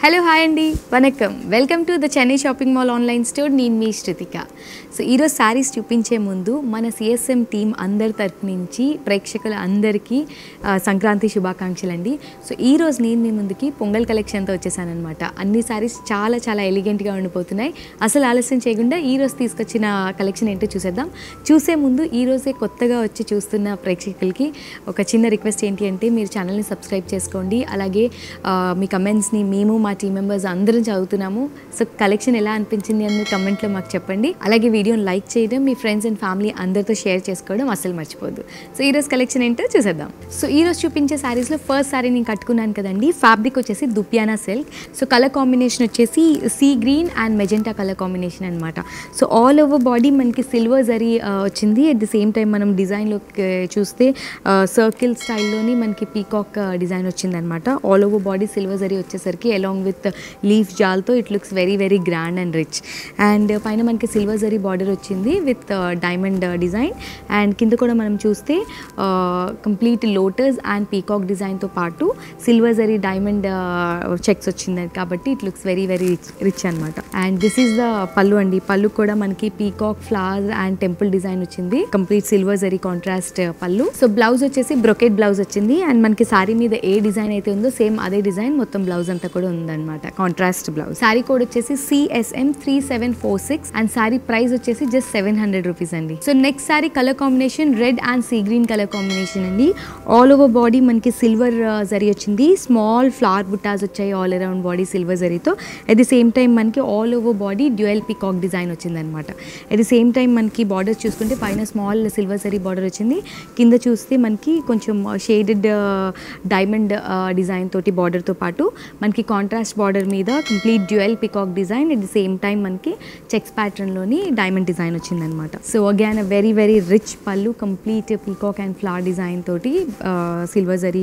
hello hi అండి వనక్కం welcome to the Chennai shopping mall online store నేను మీ శ్రుతిక సో ఈరోజు శారీస్ చూపించే ముందు మన సిఎస్ఎం టీం అందరి తరపు నుంచి ప్రేక్షకుల అందరికీ ఆ, సంక్రాంతి శుభాకాంక్షలు అండి సో ఈరోజు నేను మీ ముందుకి పొంగల్ కలెక్షన్తో వచ్చేసానమాట అన్ని శారీస్ చాలా చాలా ఎలిగెంట్గా ఉండిపోతున్నాయి అసలు ఆలస్యం చేయకుండా ఈరోజు తీసుకొచ్చిన కలెక్షన్ ఏంటో చూసేద్దాం చూసే ముందు ఈరోజే కొత్తగా వచ్చి చూస్తున్న ప్రేక్షకులకి ఒక చిన్న రిక్వెస్ట్ ఏంటి అంటే మీరు ఛానల్ని సబ్స్క్రైబ్ చేసుకోండి అలాగే ఆ, మీ కమెంట్స్ని మేము మా టీం మెంబర్స్ అందరం చదువుతున్నాము సో కలెక్షన్ ఎలా అనిపించింది అని కమెంట్లో మాకు చెప్పండి అలాగే వీడియోని లైక్ చేయడం మీ ఫ్రెండ్స్ అండ్ ఫ్యామిలీ అందరితో షేర్ చేసుకోవడం అసలు మర్చిపోద్దు సో ఈరోజు కలెక్షన్ ఏంటో చూసేద్దాం సో ఈరోజు చూపించే శారీస్లో ఫస్ట్ శారీ నేను కట్టుకున్నాను కదండి ఫ్యాబ్రిక్ వచ్చేసి దుప్యానా సిల్క్ సో కలర్ కాంబినేషన్ వచ్చేసి sea green and magenta colour combination అనమాట సో ఆల్ ఓవర్ బాడీ మనకి సిల్వర్ జరీ ఆ, వచ్చింది అట్ ది సేమ్ టైం మనం డిజైన్లో చూస్తే సర్కిల్ స్టైల్లోని మనకి పీకాక్ డిజైన్ వచ్చిందనమాట all over body silver zari వచ్చేసరికి అలాంగ్ విత్ లీఫ్ జాల్తో it looks very very grand and rich and పైన మనకి సిల్వర్ జరీ బార్డర్ వచ్చింది విత్ డైమండ్ డిజైన్ అండ్ కింద కూడా మనం చూస్తే కంప్లీట్ లోటస్ అండ్ పీకాక్ డిజైన్తో పాటు సిల్వర్ జరీ డైమండ్ చెక్స్ వచ్చింది కాబట్టి it looks very very rich rich అనమాట and this is the pallu అండి పళ్ళు కూడా మనకి peacock flowers and temple design వచ్చింది complete silver zari contrast pallu so blouse వచ్చేసి బ్రొకెట్ బ్లౌజ్ వచ్చింది అండ్ మనకి సారీ మీద ఏ డిజైన్ అయితే ఉందో సేమ్ అదే డిజైన్ మొత్తం బ్లౌజ్ అంతా కూడా ఉందన్నమాట కాంట్రాస్ట్ బ్లౌజ్ సారీ కోడ్ వచ్చేసి CSM three seven four six and sari price వచ్చేసి జస్ట్ సెవెన్ హండ్రెడ్ రూపీస్ అండి so next sari colour combination red and sea green colour combination అండి ఆల్ ఓవర్ బాడీ మనకి సిల్వర్ జరీ వచ్చింది స్మాల్ ఫ్లవర్ బుట్టాస్ వచ్చాయి ఆల్ అరౌండ్ బాడీ సిల్వర్ జరీతో at the same time మనకి all over body dual peacock design వచ్చింది అనమాట at the same time మనకి borders చూసుకుంటే పైన స్మాల్ సిల్వర్ జరీ బార్డర్ వచ్చింది కింద చూస్తే మనకి కొంచెం షేడెడ్ డైమండ్ డిజైన్ తోటి బార్డర్తో పాటు మనకి కాంట్రాస్ట్ బార్డర్ మీద complete dual peacock design at the same time మనకి చెక్స్ ప్యాటర్న్లోని డైమండ్ డిజైన్ వచ్చిందనమాట so again very very rich pallu complete peacock and flower design తోటి సిల్వర్ జరీ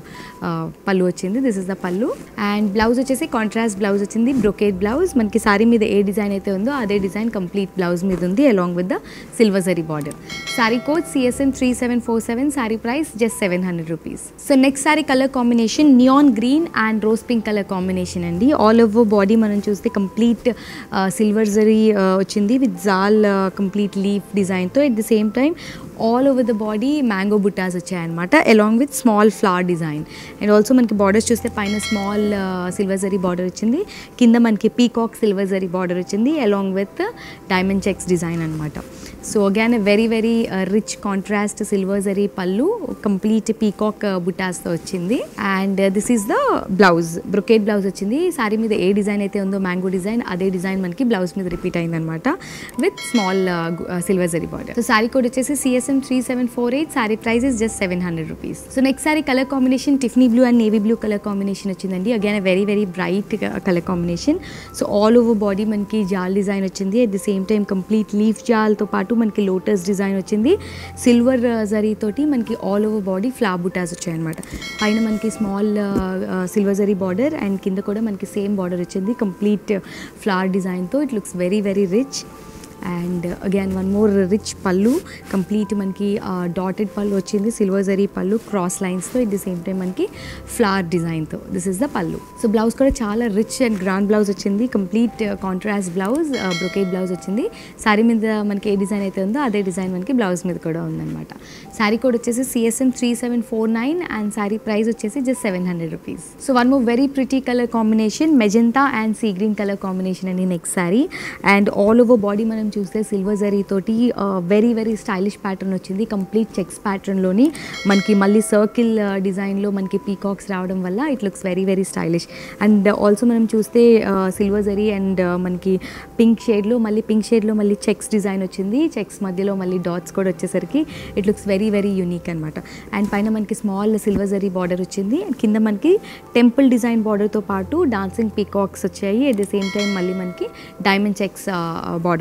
పళ్ళు వచ్చింది this is the pallu and blouse వచ్చేసి కాంట్రాస్ట్ బ్లౌజ్ వచ్చింది brocade blouse మనకి సారీ మీద ఏ డిజైన్ అయితే ఉందో అదే డిజైన్ కంప్లీట్ బ్లౌజ్ మీద ఉంది along with the silver zari border sari code CSN three seven four seven sari price just seven hundred rupees so next sari colour combination neon green and rose pink colour combination అండి all over body మనం చూస్తే complete silver zari వచ్చింది with jaal complete leaf డిజైన్తో at the same time all over the body mango buttas వచ్చాయన్నమాట along with small flower design and also మనకి borders చూస్తే పైన small silver zari border వచ్చింది కింద మనకి పీకాక్ సిల్వర్ జరీ బార్డర్ వచ్చింది along with diamond checks design అనమాట so again very very rich contrast silver zari pallu complete peacock బుటాస్తో వచ్చింది and this is the blouse brocade blouse వచ్చింది సారీ మీద ఏ డిజైన్ అయితే ఉందో మ్యాంగో డిజైన్ అదే డిజైన్ మనకి బ్లౌజ్ మీద రిపీట్ అయిందనమాట with small silver zari border so sari code వచ్చేసి CSM three seven four eight sorry price is just seven hundred rupees so next sari colour combination Tiffany blue and navy blue colour combination వచ్చిందండి again very very bright colour combination so all over body మనకి jaal design వచ్చింది at the same time complete leaf జాల్తో పాటు మనకి lotus design వచ్చింది silver జరీతోటి మనకి all over body ఫ్లాబ్ బుటాస్ వచ్చాయన్నమాట పైన మనకి small silver zari border and కింద కూడా మనకి సేమ్ బార్డర్ వచ్చింది కంప్లీట్ ఫ్లవర్ డిజైన్తో it looks very very rich and again one more rich pallu complete మనకి డాటెడ్ పళ్ళు వచ్చింది సిల్వర్ జరీ పళ్ళు క్రాస్ లైన్స్తో ఎట్ ది సేమ్ టైం మనకి ఫ్లవర్ డిజైన్తో this is the pallu so blouse కూడా చాలా రిచ్ అండ్ గ్రాండ్ బ్లౌజ్ వచ్చింది complete contrast blouse brocade blouse వచ్చింది శారీ మీద మనకి ఏ డిజైన్ అయితే ఉందో అదే డిజైన్ మనకి బ్లౌజ్ మీద కూడా ఉందన్నమాట శారీ కోడ్ వచ్చేసి CSM three seven four nine and sari price వచ్చేసి just seven hundred rupees so one more very pretty colour combination magenta and sea green colour combination అండి next sari and all over body మనం చూస్తే silver zari తోటి very very stylish pattern వచ్చింది complete checks ప్యాటర్న్లోని మనకి మళ్ళీ circle డిజైన్లో మనకి పీకాక్స్ రావడం వల్ల it looks very very stylish and also మనం చూస్తే సిల్వర్ జరీ అండ్ మనకి పింక్ షేడ్లో మళ్ళీ పింక్ షేడ్లో మళ్ళీ చెక్స్ డిజైన్ వచ్చింది చెక్స్ మధ్యలో మళ్ళీ డాట్స్ కూడా వచ్చేసరికి it looks very very unique అనమాట అండ్ పైన మనకి స్మాల్ సిల్వర్ జరీ బార్డర్ వచ్చింది అండ్ కింద మనకి టెంపుల్ డిజైన్ బార్డర్తో పాటు డాన్సింగ్ పీకాక్స్ వచ్చాయి అట్ ద సేమ్ టైం మళ్ళీ మనకి డైమండ్ చెక్స్ బార్డర్ వచ్చింది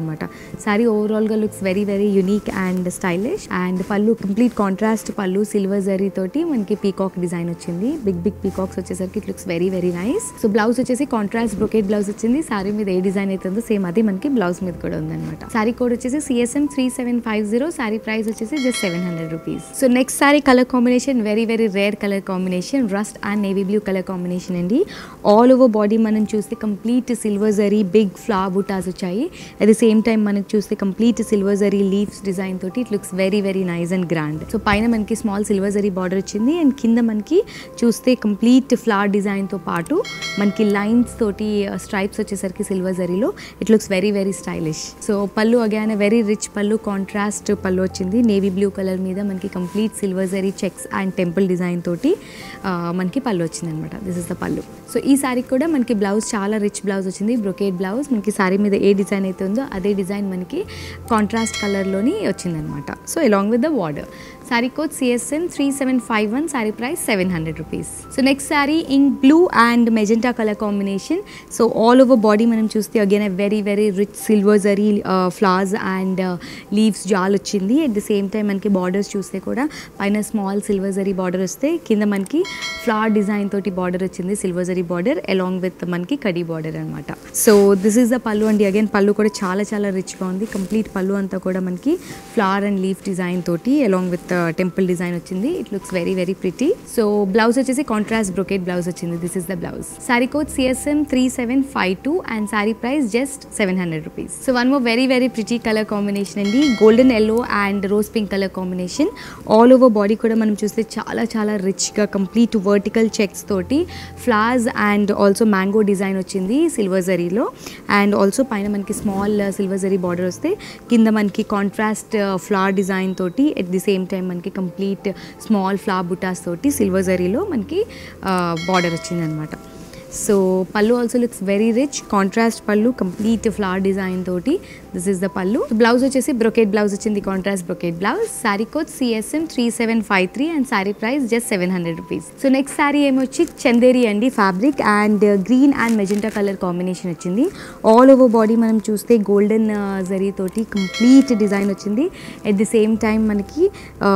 అనమాట శారీ ఓవరాల్గా looks very very unique and stylish and pallu complete contrast pallu silver zari తోటి మనకి పీకాక్ డిజైన్ వచ్చింది బిగ్ బిగ్ పీకాక్స్ వచ్చేసరికి it looks very very nice so blouse వచ్చేసి కాంట్రాస్ట్ బ్రొకేట్ బ్లౌజ్ వచ్చింది శారీ మీద ఏ డిజైన్ అవుతుందో సేమ్ అది మనకి బ్లౌజ్ మీద కూడా ఉందన్నమాట శారీ కోడ్ వచ్చేసి CSM three seven five zero sari price వచ్చేసి just seven hundred rupees so next sari colour combination very very rare colour combination rust and navy blue colour combination అండి ఆల్ ఓవర్ బాడీ మనం చూస్తే complete silver zari big flower బుటాస్ వచ్చాయి at the same time మనకు చూస్తే complete silver zari leaves design తోటి it looks very very nice and grand so పైన మనకి small silver zari border వచ్చింది అండ్ కింద మనకి చూస్తే కంప్లీట్ ఫ్లవర్ డిజైన్తో పాటు మనకి లైన్స్ తోటి స్ట్రైప్స్ వచ్చేసరికి సిల్వర్ జరీలో it looks very very stylish so pallu again very rich pallu contrast pallu వచ్చింది నేవీ బ్లూ కలర్ మీద మనకి complete silver zari checks and temple design తోటి ఆ, మనకి పళ్ళు వచ్చింది అనమాట this is the pallu so ఈ శారీకి కూడా మనకి బ్లౌజ్ చాలా రిచ్ బ్లౌజ్ వచ్చింది బ్రొకేట్ బ్లౌజ్ మనకి శారీ మీద ఏ డిజైన్ అయితే ఉందో అదే డిజైన్ మనకి కాంట్రాస్ట్ కలర్లోని వచ్చిందనమాట so along with the border sari code CSN three seven five one sari price seven hundred rupees so next sari in blue and magenta colour combination so all over body మనం చూస్తే again very very rich silver zari flowers and leaves jaal వచ్చింది at the same time మనకి borders చూస్తే కూడా పైన small silver zari border వస్తే కింద మనకి ఫ్లవర్ డిజైన్ తోటి బార్డర్ వచ్చింది silver zari border along with మనకి కడీ బార్డర్ అనమాట so this is the pallu అండి అగైన్ పళ్ళు కూడా చాలా చాలా రిచ్గా ఉంది కంప్లీట్ పళ్ళు అంతా కూడా మనకి ఫ్లవర్ అండ్ లీఫ్ డిజైన్ తోటి అలాంగ్ విత్ టెంపుల్ డిజైన్ వచ్చింది it looks very very pretty so blouse వచ్చేసి కాంట్రాస్ట్ బ్రొకేట్ బ్లౌజ్ వచ్చింది this is the blouse sari code CSM three seven five two and sari price just seven hundred rupees so one more very very pretty colour combination అండి golden yellow and rose pink colour combination all over body కూడా మనం చూస్తే చాలా చాలా రిచ్గా complete vertical checks తోటి flowers and also mango design వచ్చింది silver జరీలో అండ్ ఆల్సో పైన మనకి స్మాల్ సిల్వర్ జరీ బార్డర్ వస్తే కింద మనకి కాంట్రాస్ట్ ఫ్లవర్ డిజైన్ తోటి ఎట్ ది సేమ్ టైం మనకి కంప్లీట్ స్మాల్ ఫ్లవర్ బుటాస్ తోటి సిల్వర్ జరీలో మనకి బార్డర్ వచ్చింది అనమాట so pallu also looks very rich contrast pallu complete flower design తోటి this is the pallu blouse వచ్చేసి బ్రొకేట్ బ్లౌజ్ వచ్చింది contrast brocade blouse sari code CSM three seven five three and sari price just seven hundred rupees so next sari ఏమొచ్చి చందేరి అండి fabric and green and magenta colour combination వచ్చింది all over body మనం చూస్తే golden zari తోటి complete design వచ్చింది at the same time మనకి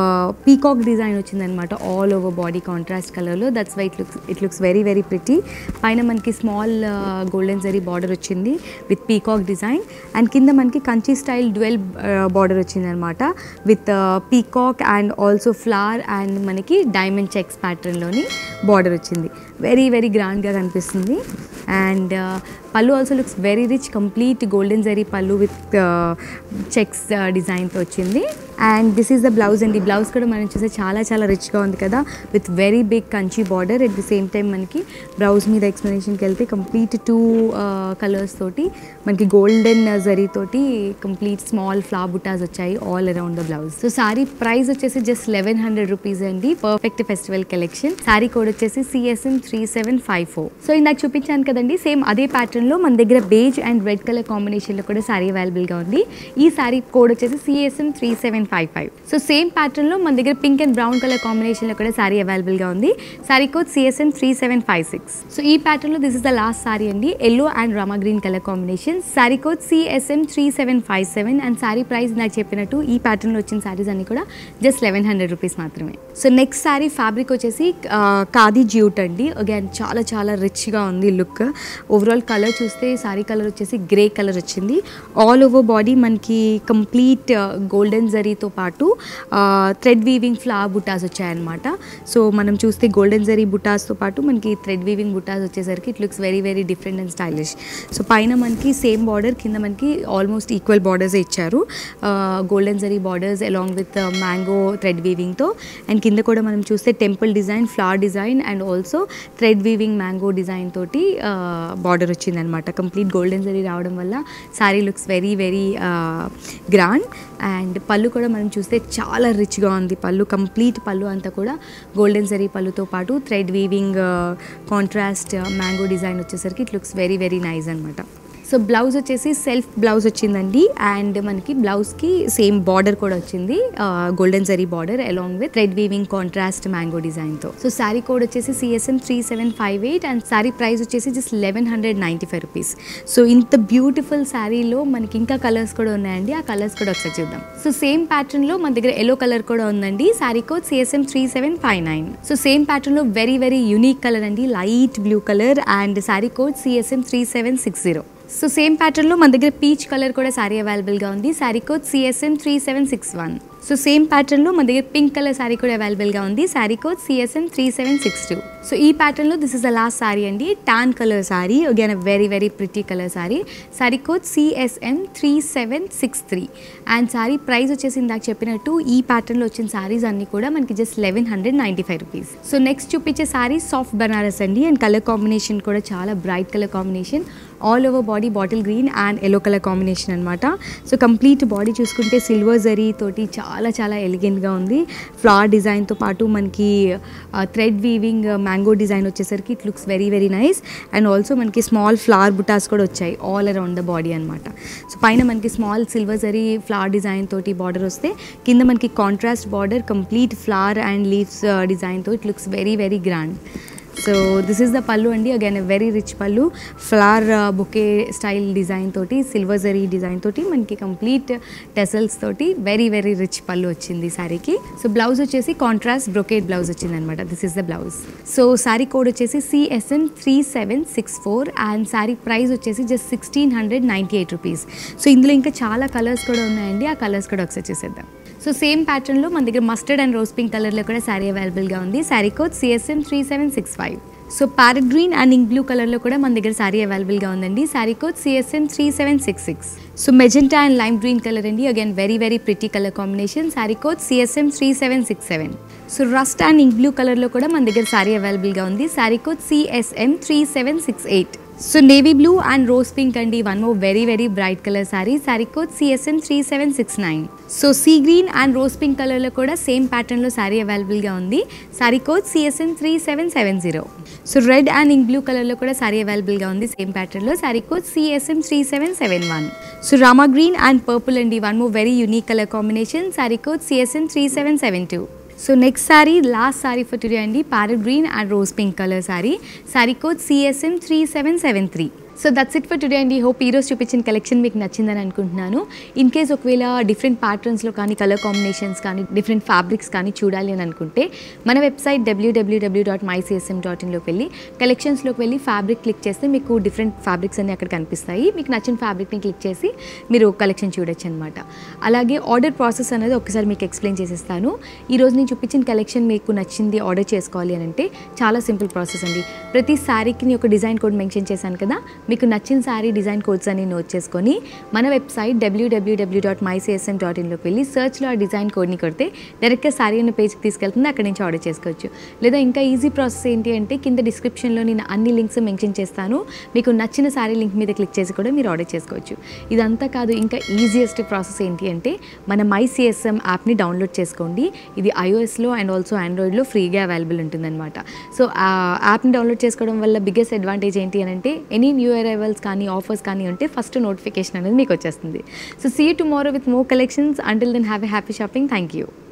peacock design వచ్చింది అనమాట ఆల్ ఓవర్ బాడీ కాంట్రాస్ట్ కలర్లో that's why it looks it looks very very pretty పైన మనకి స్మాల్ గోల్డెన్ జరీ బార్డర్ వచ్చింది విత్ పీకాక్ డిజైన్ అండ్ కింద మనకి కంచి స్టైల్ డ్వెల్ బార్డర్ వచ్చింది అనమాట with peacock and also flower and మనకి డైమండ్ చెక్స్ ప్యాటర్న్లోని బార్డర్ వచ్చింది వెరీ వెరీ గ్రాండ్గా కనిపిస్తుంది and pallu also looks very rich complete golden zari pallu with checks డిజైన్తో వచ్చింది and this is the blouse అండి బ్లౌజ్ కూడా మనం చూస్తే చాలా చాలా రిచ్గా ఉంది కదా with very big Kanchi border at the same time మనకి బ్లౌజ్ మీద ఎక్స్ప్లెనేషన్కి వెళ్తే కంప్లీట్ టూ కలర్స్ తోటి మనకి గోల్డెన్ జరీ తోటి కంప్లీట్ స్మాల్ ఫ్లవర్ బుటాస్ వచ్చాయి all around the blouse so sari price వచ్చేసి జస్ట్ లెవెన్ హండ్రెడ్ రూపీస్ అండి perfect festival collection sari code వచ్చేసి CSM three seven five four so ఇందాక చూపించాను కదండి సేమ్ అదే ప్యాటర్న్లో మన దగ్గర బేజ్ అండ్ రెడ్ కలర్ కాంబినేషన్లో కూడా సారీ అవైలబుల్గా ఉంది ఈ సారీ కోడ్ వచ్చేసి CSM three seven five five so same ప్యాటర్న్లో మన దగ్గర పింక్ అండ్ బ్రౌన్ కలర్ కాంబినేషన్లో కూడా సారీ అవైలబుల్గా ఉంది sari code CSM three seven five six so ఈ ప్యాటర్న్లో this is the last sari అండి yellow and Rama green colour combination sari code CSM three seven five seven and sari price నాకు చెప్పినట్టు ఈ ప్యాటర్న్లో వచ్చిన సారీస్ అన్ని కూడా జస్ట్ లెవెన్ హండ్రెడ్ రూపీస్ మాత్రమే సో నెక్స్ట్ సారీ ఫ్యాబ్రిక్ వచ్చేసి ఆ, ఖాదీ జ్యూట్ అండి అగైన్ చాలా చాలా రిచ్గా ఉంది లుక్ ఓవరాల్ కలర్ చూస్తే సారీ కలర్ వచ్చేసి గ్రే కలర్ వచ్చింది ఆల్ ఓవర్ బాడీ మనకి కంప్లీట్ గోల్డెన్ జరీతో పాటు థ్రెడ్ వీవింగ్ ఫ్లవర్ బుటాస్ వచ్చాయన్నమాట సో మనం చూస్తే గోల్డెన్ జరీ బుటాస్తో పాటు మనకి థ్రెడ్ వీవింగ్ బుటాస్ వచ్చేసరికి it looks very very different and stylish so పైన మనకి సేమ్ బార్డర్ కింద మనకి ఆల్మోస్ట్ ఈక్వల్ బార్డర్స్ ఇచ్చారు golden zari borders along with mango thread వీవింగ్తో అండ్ కింద కూడా మనం చూస్తే temple design flower design and also thread weaving mango design తోటి బార్డర్ వచ్చిందనమాట కంప్లీట్ గోల్డెన్ జరీ రావడం వల్ల sari looks very very grand and pallu కూడా మనం చూస్తే చాలా రిచ్గా ఉంది పళ్ళు కంప్లీట్ పళ్ళు అంతా కూడా గోల్డెన్ జరీ పళ్ళుతో పాటు thread weaving contrast mango design వచ్చేసరికి it looks very very nice అనమాట సో బ్లౌజ్ వచ్చేసి సెల్ఫ్ బ్లౌజ్ వచ్చిందండి అండ్ మనకి బ్లౌజ్కి సేమ్ బార్డర్ కూడా వచ్చింది golden zari border along with red weaving contrast mango డిజైన్తో సో శారీ కోడ్ వచ్చేసి CSM three seven five eight and sari price వచ్చేసి just eleven hundred ninety five rupees so ఇంత బ్యూటిఫుల్ శారీలో మనకి ఇంకా కలర్స్ కూడా ఉన్నాయండి ఆ కలర్స్ కూడా ఒకసారి చూద్దాం సో సేమ్ ప్యాటర్న్ లో మన దగ్గర ఎల్లో కలర్ కూడా ఉందండి sari code CSM three seven five nine so same pattern లో వెరీ వెరీ యూనిక్ కలర్ అండి light blue colour and sari code CSM three seven six zero so same ప్యాటర్న్లో మన దగ్గర పీచ్ కలర్ కూడా శారీ అవైలబుల్గా ఉంది sari code CSM three seven six one so same ప్యాటర్న్లో మన దగ్గర పింక్ కలర్ శారీ కూడా అవైలబుల్గా ఉంది sari code CSM three seven six two so ఈ ప్యాటర్న్లో this is the last sari అండి tan colour sari again uh very very pretty colour sari sari code CSM three seven six three and sari price వచ్చేసి ఇందాక చెప్పినట్టు ఈ ప్యాటర్న్లో వచ్చిన శారీస్ అన్ని కూడా మనకి just eleven hundred ninety five rupees so next చూపించే శారీ సాఫ్ట్ బనారస్ అండి అండ్ కలర్ కాంబినేషన్ కూడా చాలా bright colour combination all over body bottle green and yellow colour combination అనమాట సో కంప్లీట్ బాడీ చూసుకుంటే సిల్వర్ జరీ తోటి చాలా చాలా ఎలిగెంట్గా ఉంది ఫ్లవర్ డిజైన్తో పాటు మనకి థ్రెడ్ వీవింగ్ మ్యాంగో డిజైన్ వచ్చేసరికి it looks very very nice and also మనకి స్మాల్ ఫ్లవర్ బుటాస్ కూడా వచ్చాయి ఆల్ అరౌండ్ ద బాడీ అనమాట సో పైన మనకి small silver zari flower design తోటి బార్డర్ వస్తే కింద మనకి contrast border complete flower and leaves డిజైన్తో it looks very very grand so this is the pallu అండి again very rich pallu flower bouquet style design తోటి సిల్వర్ జరీ డిజైన్ తోటి మనకి కంప్లీట్ టెసల్స్ తోటి వెరీ వెరీ రిచ్ పళ్ళు వచ్చింది శారీకి సో బ్లౌజ్ వచ్చేసి contrast brocade blouse వచ్చింది అనమాట this is the blouse so sari code వచ్చేసి CSN three seven six four and sari price వచ్చేసి just sixteen hundred ninety eight rupees so ఇందులో ఇంకా చాలా కలర్స్ కూడా ఉన్నాయండి ఆ కలర్స్ కూడా ఒకసారి చూసేద్దాం సో సేమ్ ప్యాటర్న్లో మన దగ్గర మస్టర్డ్ అండ్ రోజ్ పింక్ కలర్లో కూడా శారీ అవైలబుల్గా ఉంది sari code CSM three seven six five so parrot green and ink blue కలర్లో కూడా మన దగ్గర శారీ అవైలబుల్గా ఉందండి sari code CSM three seven six six so magenta and lime green colour అండి again very very pretty colour combination sari code CSM three seven six seven so rust and ink blue కలర్లో కూడా మన దగ్గర శారీ అవైలబుల్గా ఉంది sari code CSM three seven six eight so navy blue and rose pink అండి one more very very bright colour sari sari code CSM three seven six nine so sea green and rose pink కలర్లో కూడా same ప్యాటర్న్లో శారీ అవైలబుల్గా ఉంది sari code CSM three seven seven zero so red and ink blue కలర్లో కూడా శారీ అవైలబుల్గా ఉంది సేమ్ ప్యాటర్న్లో sari code CSM three seven seven one so Rama green and purple అండి one more very unique colour combination sari code CSM three seven seven two so next sari last sari for today అండి parrot green and rose pink colour sari sari code CSM three seven seven three so that's it for today అండి hope ఈరోజు చూపించిన collection మీకు నచ్చిందని అనుకుంటున్నాను in case ఒకవేళ different ప్యాటర్న్స్లో కానీ కలర్ కాంబినేషన్స్ కానీ డిఫరెంట్ ఫ్యాబ్రిక్స్ కానీ చూడాలి అని అనుకుంటే మన website WWW dot my CSM dot ఇన్లోకి వెళ్ళి కలెక్షన్స్లోకి వెళ్ళి ఫ్యాబ్రిక్ క్లిక్ చేస్తే మీకు డిఫరెంట్ ఫ్యాబ్రిక్స్ అన్ని అక్కడ కనిపిస్తాయి మీకు నచ్చిన ఫ్యాబ్రిక్ని క్లిక్ చేసి మీరు కలెక్షన్ చూడొచ్చు అనమాట అలాగే ఆర్డర్ ప్రాసెస్ అనేది ఒకసారి మీకు ఎక్స్ప్లెయిన్ చేసేస్తాను ఈరోజు నేను చూపించిన కలెక్షన్ మీకు నచ్చింది ఆర్డర్ చేసుకోవాలి అని అంటే చాలా సింపుల్ ప్రాసెస్ అండి ప్రతి శారీకి నేను ఒక డిజైన్ కోడ్ మెన్షన్ చేశాను కదా మీకు నచ్చిన శారీ డిజైన్ కోడ్స్ అని నోట్ చేసుకొని మన website WWW dot my CSM dot ఇన్లోకి వెళ్ళి సర్చ్లో ఆ డిజైన్ కోడ్ని కొడితే డైరెక్ట్గా శారీ అనే పేజ్కి తీసుకెళ్తుంది అక్కడ నుంచి ఆర్డర్ చేసుకోవచ్చు లేదా ఇంకా ఈజీ ప్రాసెస్ ఏంటి అంటే కింద డిస్క్రిప్షన్లో నేను అన్ని లింక్స్ మెన్షన్ చేస్తాను మీకు నచ్చిన శారీ లింక్ మీద క్లిక్ చేసి కూడా మీరు ఆర్డర్ చేసుకోవచ్చు ఇదంతా కాదు ఇంకా ఈజియెస్ట్ ప్రాసెస్ ఏంటి అంటే మన మై సిఎస్ఎం యాప్ని డౌన్లోడ్ చేసుకోండి ఇది ఐఓఎస్లో అండ్ ఆల్సో ఆండ్రాయిడ్లో ఫ్రీగా అవైలబుల్ ఉంటుందన్నమాట సో ఆ యాప్ని డౌన్లోడ్ చేసుకోవడం వల్ల బిగ్గెస్ట్ అడ్వాంటేజ్ ఏంటి అని అంటే ఎనీ న్యూ అరైవల్స్ కానీ ఆఫర్స్ కానీ ఉంటే ఫస్ట్ నోటిఫికేషన్ అనేది మీకు వచ్చేస్తుంది so see tomorrow with more collections until then have a happy shopping thank you